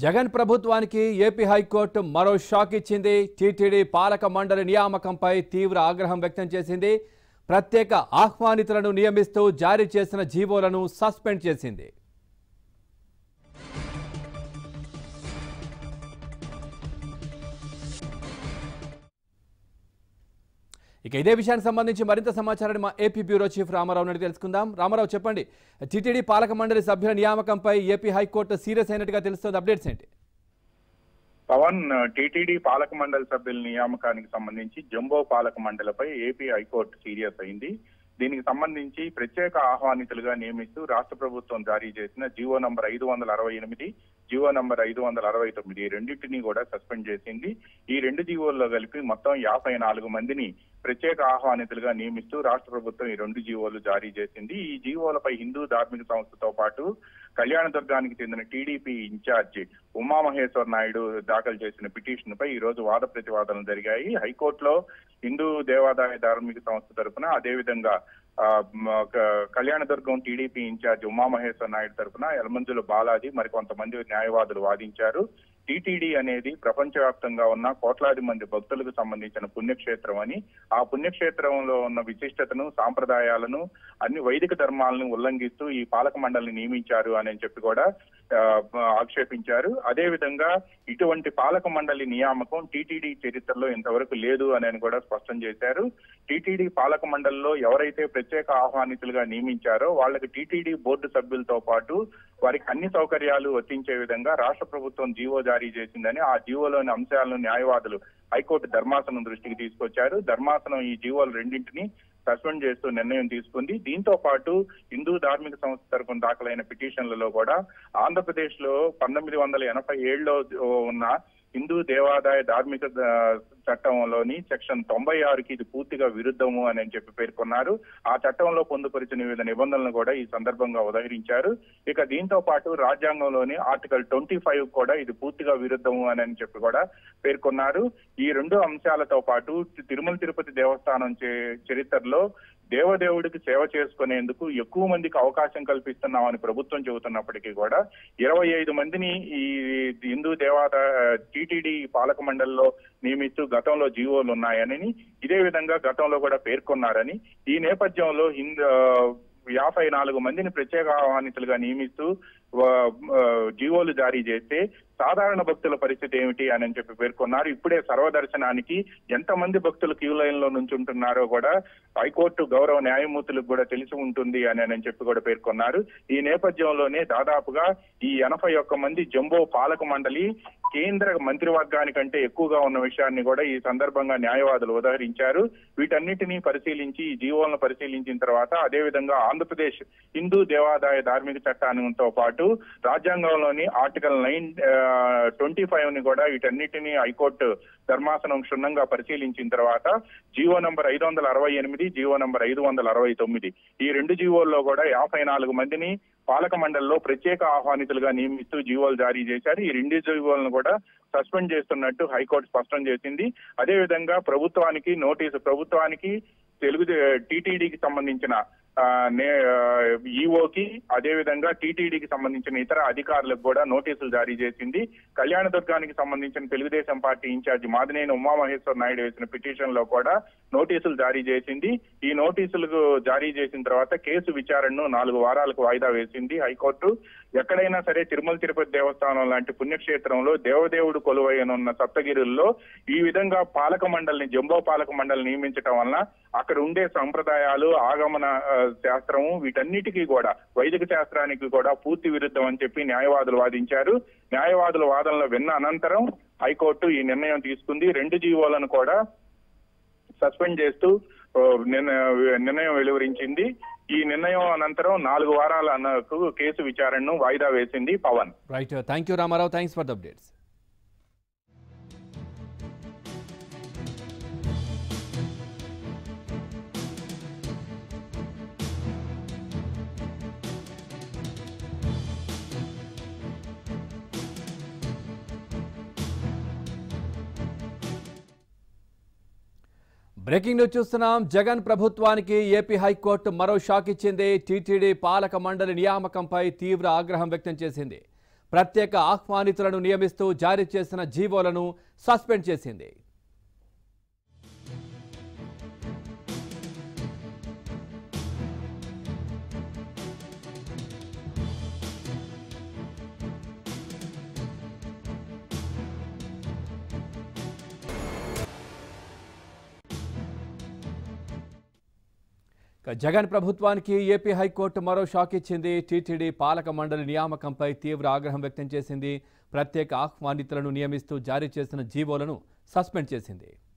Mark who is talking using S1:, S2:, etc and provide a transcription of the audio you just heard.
S1: జగన్ ప్రభుత్వానికి AP high court మరో shock ఇచ్చింది టీటీడీ పాలక మండలి నియామకంపై తీవ్ర ఆగ్రహం వ్యక్తం చేసింది ప్రత్యేక ఆహ్వానితులను నియమిస్తూ జారీ చేసిన జీవోలను సస్పెండ్ చేసింది ఇక ఇదే విషయానికి సంబంధించి మరింత సమాచారాన్ని మా ఏపీ బ్యూరో చీఫ్ రామారావు నుండి తెలుసుకుందాం రామారావు చెప్పండి టీటీడీ పాలక మండలి సభ్యుల నియామకంపై ఏపీ హైకోర్టు సీరియస్ అయినట్టుగా తెలుస్తుంది అప్డేట్స్ ఏంటి
S2: పవన్ టీటీడీ పాలక మండలి సభ్యుల నియామకానికి సంబంధించి జంబో పాలక మండలిపై ఏపీ హైకోర్టు సీరియస్ అయింది దీనికి సంబంధించి ప్రత్యేక ఆహ్వానితులుగా నియమిస్తూ రాష్ట్ర ప్రభుత్వం జారీ చేసిన జీవో నంబర్ ఐదు వందల అరవై ఎనిమిది జీవో నంబర్ ఐదు వందల అరవై తొమ్మిది ఈ రెండింటిని కూడా సస్పెండ్ చేసింది ఈ రెండు జీవోల్లో కలిపి మొత్తం యాభై నాలుగు మందిని ప్రత్యేక ఆహ్వానితులుగా నియమిస్తూ రాష్ట్ర ప్రభుత్వం ఈ రెండు జీవోలు జారీ చేసింది ఈ జీవోలపై హిందూ ధార్మిక సంస్థతో పాటు కళ్యాణదుర్గానికి చెందిన టీడీపీ ఇన్ఛార్జి ఉమామహేశ్వర్ నాయుడు దాఖలు చేసిన పిటిషన్ పై ఈ రోజు వాద ప్రతివాదనలు జరిగాయి హైకోర్టులో హిందూ దేవాదాయ ధార్మిక సంస్థ తరఫున అదేవిధంగా ఆ, మ- క- కళ్యాణదుర్గం టీడీపీ ఇన్ఛార్జ్ ఉమామహేశ్వర్ నాయుడు తరఫున యలమంజుల బాలాజీ మరికొంతమంది న్యాయవాదులు వాదించారు టీటీడీ అనేది ప్రపంచవ్యాప్తంగా ఉన్న కోట్లాది మంది భక్తులకు సంబంధించిన పుణ్యక్షేత్రం అని ఆ పుణ్యక్షేత్రంలో ఉన్న విశిష్టతను సాంప్రదాయాలను అన్ని వైదిక ధర్మాలను ఉల్లంఘిస్తూ ఈ పాలక మండలిని నియమించారు అని చెప్పి కూడా ఆ, ఆక్షేపించారు అదే విధంగా ఇటువంటి పాలక మండలి నియామకం టీటీడీ చరిత్రలో ఇంతవరకు లేదు అని కూడా స్పష్టం చేశారు టీటీడీ పాలక మండలిలో ఎవరైతే ప్రత్యేక ఆహ్వానితులుగా నియమించారో వాళ్ళకి టీటీడీ బోర్డు సభ్యులతో పాటు వారికి అన్ని సౌకర్యాలు వర్తించే విధంగా రాష్ట్ర ప్రభుత్వం జీవో జారీ చేసిందని ఆ జీవోలోని అంశాలను న్యాయవాదులు హైకోర్టు ధర్మాసనం దృష్టికి తీసుకొచ్చారు ధర్మాసనం ఈ జీవోలు రెండింటిని సస్పెండ్ చేస్తూ నిర్ణయం తీసుకుంది దీంతో పాటు హిందూ ధార్మిక సంస్థ తరఫున దాఖలైన పిటిషన్లలో కూడా ఆంధ్రప్రదేశ్ లో పంతొమ్మిది వందల ఎనభై ఏడులో ఉన్న హిందూ దేవాదాయ ధార్మిక ఆ, చట్టంలోని సెక్షన్ తొంభై ఆరుకి ఇది పూర్తిగా విరుద్ధము అని చెప్పి పేర్కొన్నారు ఆ చట్టంలో పొందుపరిచిన వివిధ నిబంధనలను కూడా ఈ సందర్భంగా ఉదహరించారు ఇక దీంతో పాటు రాజ్యాంగంలోని ఆర్టికల్ ట్వంటీ ఫైవ్ కూడా ఇది పూర్తిగా విరుద్ధము అని అని చెప్పి కూడా పేర్కొన్నారు ఈ రెండు అంశాలతో పాటు తిరుమల తిరుపతి దేవస్థానం చే- చరిత్రలో దేవదేవుడికి సేవ చేసుకునేందుకు ఎక్కువ మందికి అవకాశం కల్పిస్తున్నామని ప్రభుత్వం చెబుతున్నప్పటికీ కూడా ఇరవై ఐదు మందిని ఈ హిందూ దేవాదాయ టీటీడీ పాలక మండలిలో నియమిస్తూ గతంలో జీవోలు ఉన్నాయని ఇదే విధంగా గతంలో కూడా పేర్కొన్నారని ఈ నేపథ్యంలో హిందూ యాభై నాలుగు మందిని ప్రత్యేక ఆహ్వానితులుగా నియమిస్తూ ఆ, ఆ, జీవోలు జారీ చేస్తే సాధారణ భక్తుల పరిస్థితి ఏమిటి అని చెప్పి పేర్కొన్నారు ఇప్పుడే సర్వదర్శనానికి ఎంతమంది భక్తులు క్యూ లైన్ లో నుంచి ఉంటున్నారో కూడా హైకోర్టు గౌరవ న్యాయమూర్తులకు కూడా తెలిసి ఉంటుంది అని అని చెప్పి కూడా పేర్కొన్నారు ఈ నేపథ్యంలోనే దాదాపుగా ఈ ఎనభై ఒక్క మంది జంబో పాలక మండలి కేంద్ర మంత్రివర్గానికంటే ఎక్కువగా ఉన్న విషయాన్ని కూడా ఈ సందర్భంగా న్యాయవాదులు ఉదహరించారు వీటన్నిటినీ పరిశీలించి ఈ జీవోలను పరిశీలించిన తర్వాత అదేవిధంగా ఆంధ్రప్రదేశ్ హిందూ దేవాదాయ ధార్మిక చట్టాలతో పాటు రాజ్యాంగంలోని ఆర్టికల్ నైన్ ట్వంటీ ఫైవ్ ని కూడా వీటన్నిటినీ హైకోర్టు ధర్మాసనం క్షుణ్ణంగా పరిశీలించిన తర్వాత జీవో నంబర్ ఐదు వందల అరవై ఎనిమిది జీవో నంబర్ ఐదు వందల అరవై తొమ్మిది ఈ రెండు జీవోల్లో కూడా యాభై నాలుగు మందిని పాలక మండలిలో ప్రత్యేక ఆహ్వానితులుగా నియమిస్తూ జీవోలు జారీ చేశారు ఈ రెండు జీవోలను కూడా సస్పెండ్ చేస్తున్నట్టు హైకోర్టు స్పష్టం చేసింది అదే విధంగా ప్రభుత్వానికి నోటీసు ప్రభుత్వానికి తెలుగు టీటీడీకి సంబంధించిన ఆ, నే- ఆ, ఈఓకి అదే విధంగా టీటీడీకి సంబంధించిన ఇతర అధికారులకు కూడా నోటీసులు జారీ చేసింది కళ్యాణదుర్గానికి సంబంధించిన తెలుగుదేశం పార్టీ ఇన్ఛార్జి మాదినేని ఉమామహేశ్వర్ నాయుడు వేసిన పిటిషన్ లో కూడా నోటీసులు జారీ చేసింది ఈ నోటీసులకు జారీ చేసిన తర్వాత కేసు విచారణను నాలుగు వారాలకు వాయిదా వేసింది హైకోర్టు ఎక్కడైనా సరే తిరుమల తిరుపతి దేవస్థానం లాంటి పుణ్యక్షేత్రంలో దేవదేవుడు కొలువైన సప్తగిరుల్లో ఈ విధంగా పాలక మండలిని జంబో పాలక మండలిని నియమించడం వలన అక్కడ ఉండే సంప్రదాయాలు ఆగమన ఆ, శాస్త్రము వీటన్నిటికీ కూడా వైదిక శాస్త్రానికి కూడా పూర్తి విరుద్ధం అని చెప్పి న్యాయవాదులు వాదించారు న్యాయవాదుల వాదనలు విన్న అనంతరం హైకోర్టు ఈ నిర్ణయం తీసుకుంది రెండు జీవోలను కూడా సస్పెండ్ చేస్తూ ఓ, నిర్ణ- నిర్ణయం వెలువరించింది ఈ నిర్ణయం అనంతరం నాలుగు వారాల అన్నకు కేసు విచారణను వాయిదా వేసింది Pavan
S1: right thank you Ramarao thanks for the updates breaking news చూస్తున్నాం జగన్ ప్రభుత్వానికి ఏపీ హైకోర్టు మరో షాక్ ఇచ్చింది టీటీడీ పాలక మండలి నియామకంపై తీవ్ర ఆగ్రహం వ్యక్తం చేసింది ప్రత్యేక ఆహ్వానితులను నియమిస్తూ జారీ చేసిన జీవోలను సస్పెండ్ చేసింది ఇక జగన్ ప్రభుత్వానికి ఏపీ హైకోర్టు మరో షాక్ ఇచ్చింది టీటీడీ పాలక మండలి నియామకంపై తీవ్ర ఆగ్రహం వ్యక్తం చేసింది ప్రత్యేక ఆహ్వానితులను నియమిస్తూ జారీ చేసిన జీవోలను సస్పెండ్ చేసింది